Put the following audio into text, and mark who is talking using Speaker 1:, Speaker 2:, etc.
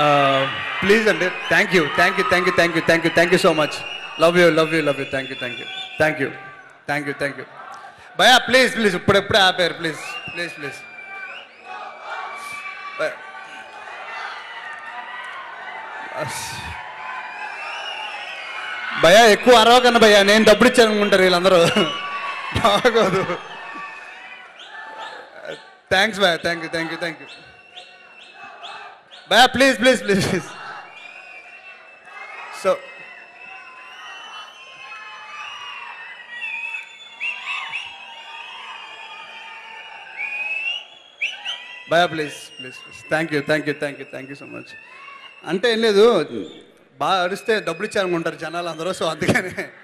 Speaker 1: please అండి thank you thank you thank you thank you thank you thank you so much love you love you love you thank you thank you thank you thank you thank you భయా please please ఇప్పుడెప్పుడే ఆపారు please please please భయా ఎక్కువ అరవకన్నా భయ్యా నేను డబ్బులు ఇచ్చాను అనుకుంటారు వీళ్ళందరూ బాగోదు థ్యాంక్స్ భయ thank you thank you thank you భయ please please please please so భయ please please please thank you thank you thank you thank you so much అంటే ఏం లేదు బాగా అరిస్తే డబ్బులు ఇచ్చారనుకుంటారు జనాలు అందరూ సో అందుకని